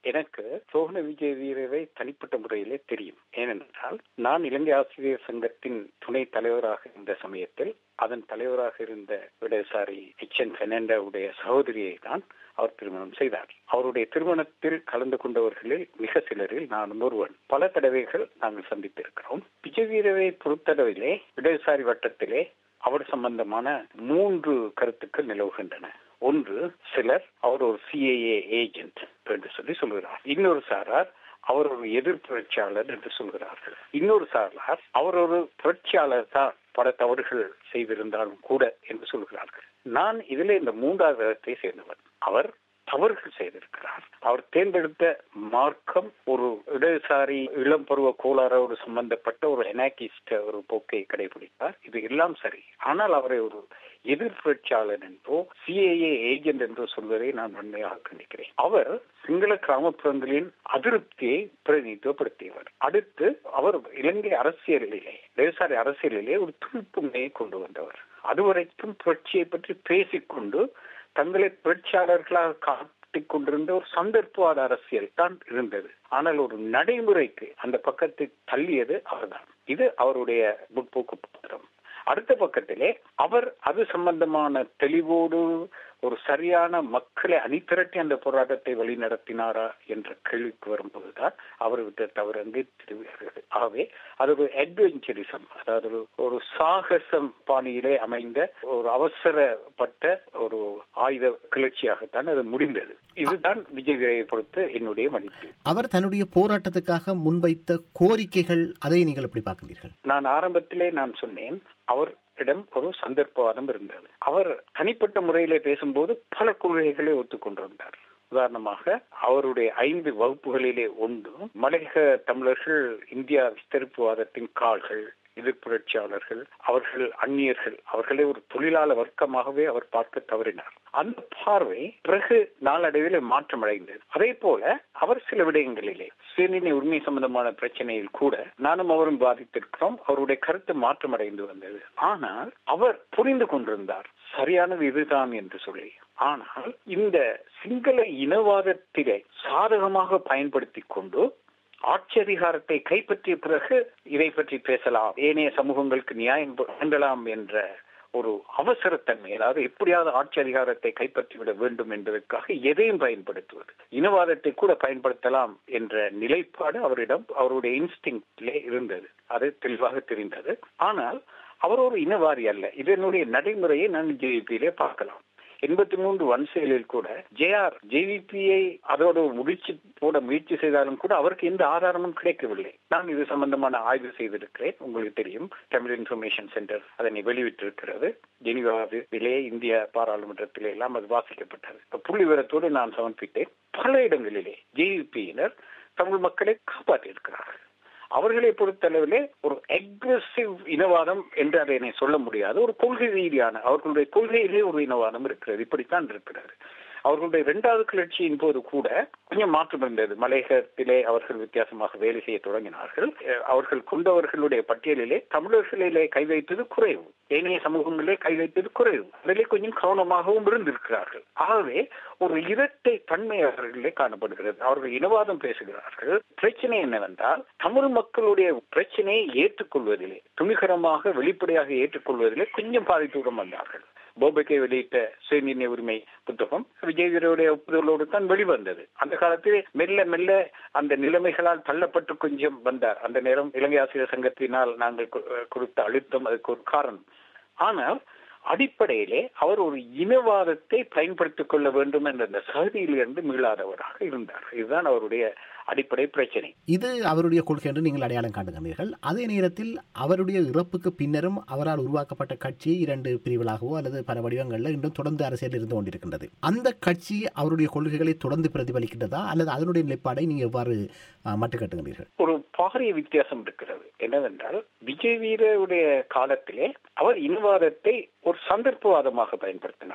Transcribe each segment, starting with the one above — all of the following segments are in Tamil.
எனக்கு சோகன விஜய் வீரரை தனிப்பட்ட முறையிலே தெரியும் ஏனென்றால் நான் இலங்கை ஆசிரியர் சங்கத்தின் துணை தலைவராக இருந்த சமயத்தில் அதன் தலைவராக இருந்த இடதுசாரி எச் என் பெர்னாண்டோவுடைய சகோதரியை தான் அவர் திருமணம் செய்தார் அவருடைய திருமணத்தில் கலந்து கொண்டவர்களில் மிக சிலரில் நான் ஒருவன் பல தடவைகள் நாங்கள் சந்தித்திருக்கிறோம் விஜய் வீரரை பொறுத்தளவிலே இடதுசாரி வட்டத்திலே அவர் சம்பந்தமான மூன்று கருத்துக்கள் நிலவுகின்றன ஒன்று சிலர் அவர் ஒரு சிஏஏ ஏஜென்ட் என்று சொல்லி சொல்கிறார் இன்னொரு சாரார் அவர் ஒரு எதிர் புரட்சியாளர் என்று சொல்கிறார்கள் இன்னொரு சாரார் அவர் ஒரு புரட்சியாளர் தான் பல தவறுகள் செய்திருந்தாலும் கூட என்று சொல்கிறார்கள் நான் இதில் இந்த மூன்றாவது விதத்தை சேர்ந்தவன் அவர் தவறுகள் செய்திருக்கிறார் அவர் தேர்ந்தெடுத்த மார்க்கம் ஒரு இடதுசாரி இளம் பருவ கோளாறோடு சம்பந்தப்பட்ட ஒரு எனாக்கிஸ்ட் ஒரு போக்கை கடைபிடித்தார் இது எல்லாம் சரி ஆனால் அவரை ஒரு எதிர்ப்புரட்சியாளர் என்றோ சிஏஏ ஏஜென்ட் என்றோ சொல்வதை நான் உண்மையாக கண்டிக்கிறேன் அவர் சிங்கள கிராமப்புறங்களின் அதிருப்தியை பிரதிநிதித்துவப்படுத்தியவர் அடுத்து அவர் இலங்கை அரசியலிலே இடதுசாரி அரசியலிலே ஒரு துணிப்புமையை கொண்டு வந்தவர் அதுவரைக்கும் புரட்சியை பற்றி பேசிக்கொண்டு தங்களை புரட்சியாளர்களாக காட்டிக் கொண்டிருந்த ஒரு சந்தர்ப்பவாத அரசியல் தான் இருந்தது ஆனால் ஒரு நடைமுறைக்கு அந்த பக்கத்தை தள்ளியது அவர்தான் இது அவருடைய முற்போக்கு பத்திரம் அடுத்த பக்கத்திலே அவர் அது சம்பந்தமான தெளிவோடு ஒரு சரியான மக்களை அணிதிரட்டி அந்த போராட்டத்தை வழிநடத்தினாரா என்ற கேள்விக்கு வரும்போதுதான் அவர் விட்ட தவறு அங்கே தெரிவிக்கிறது ஆகவே அது ஒரு அட்வென்ச்சரிசம் அதாவது ஒரு- ஒரு சாகசம் பாணியிலே அமைந்த ஒரு அவசரப்பட்ட ஒரு ஆயுத கிளர்ச்சியாகத்தான் அது முடிந்தது இதுதான் விஜய் வீரையை பொறுத்து என்னுடைய மதிப்பு அவர் தன்னுடைய போராட்டத்துக்காக முன்வைத்த கோரிக்கைகள் அதை நீங்கள் எப்படி பார்க்கிறீர்கள் நான் ஆரம்பத்திலே நான் சொன்னேன் அவரிடம் ஒரு சந்தர்ப்பவாதம் இருந்தது அவர் தனிப்பட்ட முறையிலே பேசும்போது பல கொள்கைகளை ஒத்துக்கொண்டிருந்தார் உதாரணமாக அவருடைய ஐந்து வகுப்புகளிலே ஒன்று மலையக தமிழர்கள் இந்தியா விஸ்தரிப்புவாதத்தின் கால்கள் எதிர்ப்புரட்சியாளர்கள் அவர்கள் அந்நியர்கள் அவர்களை ஒரு தொழிலாளர் வர்க்கமாகவே அவர் பார்க்க தவறினார் அந்த பார்வை பிறகு நாளடைவில் மாற்றம் அடைந்தது அதே போல அவர் சில விடயங்களிலே சுயநிலை உரிமை சம்பந்தமான பிரச்சனையில் கூட நானும் அவரும் பாதித்திருக்கிறோம் அவருடைய கருத்து மாற்றம் அடைந்து வந்தது ஆனால் அவர் புரிந்து கொண்டிருந்தார் சரியானது இதுதான் என்று சொல்லி ஆனால் இந்த சிங்கள இனவாதத்திலே சாதகமாக பயன்படுத்தி கொண்டு ஆட்சி அதிகாரத்தை கைப்பற்றிய பிறகு இதை பற்றி பேசலாம் ஏனைய சமூகங்களுக்கு நியாயம் வழங்கலாம் என்ற ஒரு அவசரத்தன்மை அதாவது எப்படியாவது ஆட்சி அதிகாரத்தை கைப்பற்றிவிட வேண்டும் என்பதற்காக எதையும் பயன்படுத்துவது இனவாதத்தை கூட பயன்படுத்தலாம் என்ற நிலைப்பாடு அவரிடம் அவருடைய இன்ஸ்டிங்க்டிலே இருந்தது அது தெளிவாக தெரிந்தது ஆனால் அவர் ஒரு இனவாரி அல்ல இதனுடைய நடைமுறையை நான் ஜேவிபியிலே பார்க்கலாம் எண்பத்தி மூன்று வன்செயலில் கூட ஜேஆர் ஜேவிபியை அதோடு முடிச்சு போட முயற்சி செய்தாலும் கூட அவருக்கு எந்த ஆதாரமும் கிடைக்கவில்லை நான் இது சம்பந்தமான ஆய்வு செய்திருக்கிறேன் உங்களுக்கு தெரியும் தமிழ் இன்ஃபர்மேஷன் சென்டர் அதனை வெளியிட்டிருக்கிறது ஜெனிவாவிலே இந்திய பாராளுமன்றத்திலே எல்லாம் அது வாசிக்கப்பட்டது இப்ப புள்ளி விவரத்தோடு நான் சமர்ப்பித்தேன் பல இடங்களிலே ஜேவிபியினர் தமிழ் மக்களை காப்பாற்றியிருக்கிறார்கள் அவர்களை பொறுத்தளவிலே ஒரு அக்ரெசிவ் இனவாதம் என்று அதை சொல்ல முடியாது ஒரு கொள்கை ரீதியான அவர்களுடைய கொள்கையிலே ஒரு இனவாதம் இருக்கிறது இப்படித்தான் இருக்கிறது அவர்களுடைய இரண்டாவது கிளர்ச்சியின் போது கூட கொஞ்சம் மாற்றம் இருந்தது மலையகத்திலே அவர்கள் வித்தியாசமாக வேலை செய்ய தொடங்கினார்கள் அஹ் அவர்கள் கொண்டவர்களுடைய பட்டியலிலே தமிழர்களிலே கை வைத்தது குறைவு ஏனைய சமூகங்களிலே கை வைத்தது குறைவு அதிலே கொஞ்சம் கவனமாகவும் இருந்திருக்கிறார்கள் ஆகவே ஒரு இரட்டை தன்மை அவர்களிலே காணப்படுகிறது அவர்கள் இனவாதம் பேசுகிறார்கள் பிரச்சனை என்னவென்றால் தமிழ் மக்களுடைய பிரச்சனையை ஏற்றுக்கொள்வதிலே துணிகரமாக வெளிப்படையாக ஏற்றுக்கொள்வதிலே கொஞ்சம் பாதிப்புடன் வந்தார்கள் போபக்கே வெளியிட்ட சுயநிர்ணய உரிமை புத்தகம் விஜயவீரருடைய ஒப்புதலோடு தான் வெளிவந்தது அந்த காலத்தில் மெல்ல மெல்ல அந்த நிலைமைகளால் தள்ளப்பட்டு கொஞ்சம் வந்தார் அந்த நேரம் இலங்கை ஆசிரியர் சங்கத்தினால் நாங்கள் கொ- கொடுத்த அழுத்தம் அதுக்கு ஒரு காரணம் ஆனால் அடிப்படையிலே அவர் ஒரு இனவாதத்தை பயன்படுத்திக் கொள்ள வேண்டும் என்ற அந்த சகதியிலிருந்து மீளாதவராக இருந்தார் இதுதான் அவருடைய அடிப்படை பிரச்சனை இது அவருடைய கொள்கை என்று நீங்கள் அடையாளம் காட்டுகிறீர்கள் அதே நேரத்தில் அவருடைய இறப்புக்கு பின்னரும் அவரால் உருவாக்கப்பட்ட கட்சி இரண்டு பிரிவுகளாகவோ அல்லது பல வடிவங்களில் இன்றும் தொடர்ந்து அரசியல் இருந்து கொண்டிருக்கின்றது அந்த கட்சி அவருடைய கொள்கைகளை தொடர்ந்து பிரதிபலிக்கின்றதா அல்லது அதனுடைய நிலைப்பாடை நீங்கள் எவ்வாறு அஹ், மட்டுக்கட்டுகிறீர்கள் ஒரு பாரிய வித்தியாசம் இருக்கிறது என்னவென்றால் விஜய் வீரருடைய காலத்திலே அவர் இனவாதத்தை ஒரு சந்தர்ப்பவாதமாக பயன்படுத்தினார்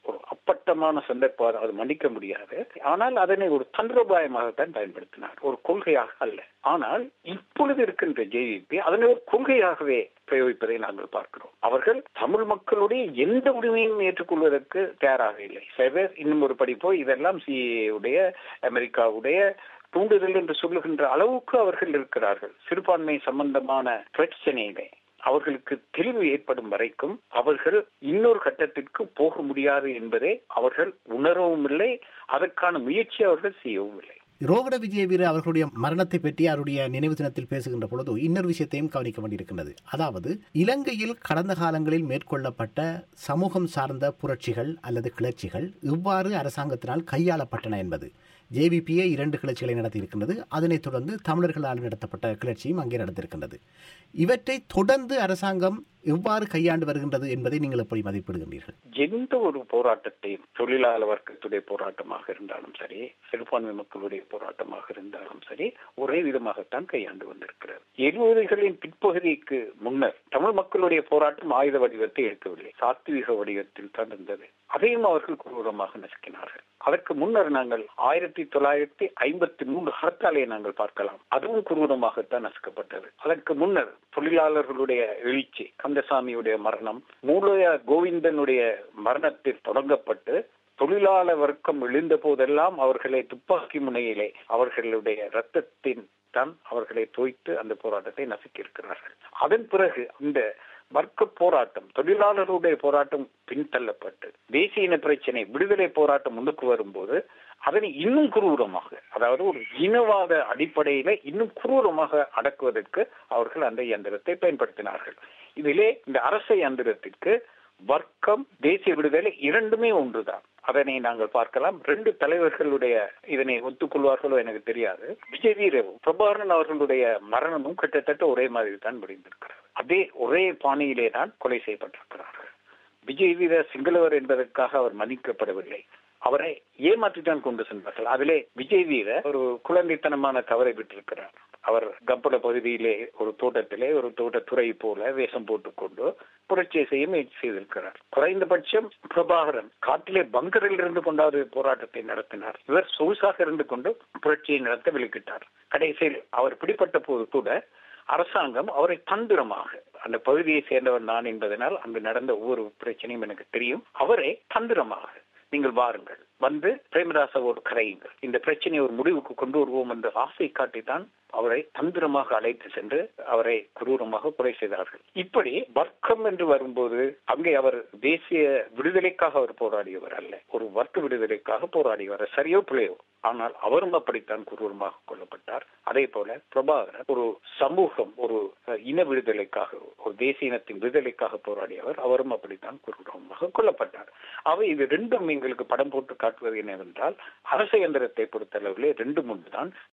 ஒரு அப்பட்டமான சந்தர்ப்பம் அது மன்னிக்க முடியாது ஆனால் அதனை ஒரு தந்திரோபாயமாகத்தான் பயன்படுத்தினார் ஒரு கொள்கையாக அல்ல ஆனால் இப்பொழுது இருக்கின்ற ஜேவிபி அதனை ஒரு கொள்கையாகவே பிரயோகிப்பதை நாங்கள் பார்க்கிறோம் அவர்கள் தமிழ் மக்களுடைய எந்த உரிமையும் ஏற்றுக்கொள்வதற்கு தயாராக இல்லை சில பேர் இன்னும் ஒரு படிப்போ இதெல்லாம் சிஏவுடைய அமெரிக்காவுடைய தூண்டுதல் என்று சொல்லுகின்ற அளவுக்கு அவர்கள் இருக்கிறார்கள் சிறுபான்மை சம்பந்தமான பிரச்சனையிலே அவர்களுக்கு தெளிவு ஏற்படும் வரைக்கும் அவர்கள் இன்னொரு கட்டத்திற்கு போக முடியாது என்பதை அவர்கள் உணரவும் இல்லை அதற்கான முயற்சி அவர்கள் செய்யவும் இல்லை ரோகட விஜய வீர அவர்களுடைய மரணத்தை பற்றி அவருடைய நினைவு தினத்தில் பேசுகின்ற பொழுது இன்னொரு விஷயத்தையும் கவனிக்க வேண்டியிருக்கின்றது அதாவது இலங்கையில் கடந்த காலங்களில் மேற்கொள்ளப்பட்ட சமூகம் சார்ந்த புரட்சிகள் அல்லது கிளர்ச்சிகள் இவ்வாறு அரசாங்கத்தினால் கையாளப்பட்டன என்பது ஜேவிபிஏ இரண்டு கிளர்ச்சிகளை நடத்தியிருக்கின்றது அதனைத் தொடர்ந்து தமிழர்களால் நடத்தப்பட்ட கிளர்ச்சியும் அங்கே நடந்திருக்கின்றது இவற்றை தொடர்ந்து அரசாங்கம் எவ்வாறு கையாண்டு வருகின்றது என்பதை நீங்கள் எப்படி மதிப்பிடுகின்றீர்கள் எந்த ஒரு போராட்டத்தையும் தொழிலாளர் வர்க்கத்துடைய போராட்டமாக இருந்தாலும் சரி சிறுபான்மை மக்களுடைய போராட்டமாக இருந்தாலும் சரி ஒரே விதமாகத்தான் கையாண்டு வந்திருக்கிறது எழுபதுகளின் பிற்பகுதிக்கு முன்னர் தமிழ் மக்களுடைய போராட்டம் ஆயுத வடிவத்தை எடுக்கவில்லை சாத்வீக வடிவத்தில் தான் இருந்தது அதையும் அவர்கள் கொடூரமாக நசுக்கினார்கள் அதற்கு முன்னர் நாங்கள் ஆயிரத்தி தொள்ளாயிரத்தி ஐம்பத்தி மூன்று ஹர்த்தாலை நாங்கள் பார்க்கலாம் அதுவும் குரூரமாகத்தான் நசுக்கப்பட்டது அதற்கு முன்னர் தொழிலாளர்களுடைய எழுச்சி கந்தசாமியுடைய மரணம் மூலய கோவிந்தனுடைய மரணத்தில் தொடங்கப்பட்டு தொழிலாளர் வர்க்கம் எழுந்த போதெல்லாம் அவர்களை துப்பாக்கி முனையிலே அவர்களுடைய ரத்தத்தின் தான் அவர்களை தோய்த்து அந்த போராட்டத்தை நசுக்கியிருக்கிறார்கள் அதன் பிறகு இந்த வர்க்க போராட்டம் தொழிலாளர்களுடைய போராட்டம் பின்தள்ளப்பட்டு தேசிய இன பிரச்சனை விடுதலை போராட்டம் முன்னுக்கு வரும்போது அதனை இன்னும் குரூரமாக அதாவது ஒரு இனவாத அடிப்படையில இன்னும் குரூரமாக அடக்குவதற்கு அவர்கள் அந்த இயந்திரத்தை பயன்படுத்தினார்கள் இதிலே இந்த அரச இயந்திரத்திற்கு வர்க்கம் தேசிய விடுதலை இரண்டுமே ஒன்றுதான் அதனை நாங்கள் பார்க்கலாம் ரெண்டு தலைவர்களுடைய இதனை ஒத்துக்கொள்வார்களோ எனக்கு தெரியாது விஜய் வீரவும் பிரபாகரன் அவர்களுடைய மரணமும் கிட்டத்தட்ட ஒரே மாதிரி தான் முடிந்திருக்கிறது அதே ஒரே பாணியிலே தான் கொலை செய்யப்பட்டிருக்கிறார்கள் விஜய் வீர சிங்களவர் என்பதற்காக அவர் மன்னிக்கப்படவில்லை அவரை ஏமாற்றித்தான் கொண்டு சென்றார்கள் அதிலே விஜய் வீர ஒரு குழந்தைத்தனமான தவறை விட்டிருக்கிறார் அவர் கப்பட பகுதியிலே ஒரு தோட்டத்திலே ஒரு தோட்டத்துறை போல வேஷம் போட்டுக்கொண்டு புரட்சியை செய்ய முயற்சி செய்திருக்கிறார் குறைந்தபட்சம் பிரபாகரன் காட்டிலே பங்கரில் இருந்து கொண்டாவது போராட்டத்தை நடத்தினார் இவர் சொகுசாக இருந்து கொண்டு புரட்சியை நடத்த விலக்கிட்டார் கடைசியில் அவர் பிடிப்பட்ட போது கூட அரசாங்கம் அவரை தந்திரமாக அந்த பகுதியை சேர்ந்தவர் நான் என்பதனால் அங்கு நடந்த ஒவ்வொரு பிரச்சனையும் எனக்கு தெரியும் அவரை தந்திரமாக நீங்கள் வாருங்கள் வந்து பிரேமதாசவோடு கரையுங்கள் இந்த பிரச்சனையை ஒரு முடிவுக்கு கொண்டு வருவோம் என்ற ஆசை காட்டித்தான் அவரை தந்திரமாக அழைத்து சென்று அவரை குரூரமாக கொலை செய்தார்கள் இப்படி வர்க்கம் என்று வரும்போது அங்கே அவர் தேசிய விடுதலைக்காக அவர் போராடியவர் அல்ல ஒரு வர்க்க விடுதலைக்காக போராடியவர் சரியோ பிழையோ ஆனால் அவரும் அப்படித்தான் குரூரமாக கொல்லப்பட்டார் அதே போல பிரபாகரன் ஒரு சமூகம் ஒரு இன விடுதலைக்காக ஒரு தேசிய இனத்தின் விடுதலைக்காக போராடியவர் அவரும் அப்படித்தான் குரூரமாக கொல்லப்பட்டார் அவை இது ரெண்டும் எங்களுக்கு படம் போட்டு காட்டுவது என்னவென்றால் அரச இயந்திரத்தை பொறுத்தளவிலே ரெண்டு முன்புதான்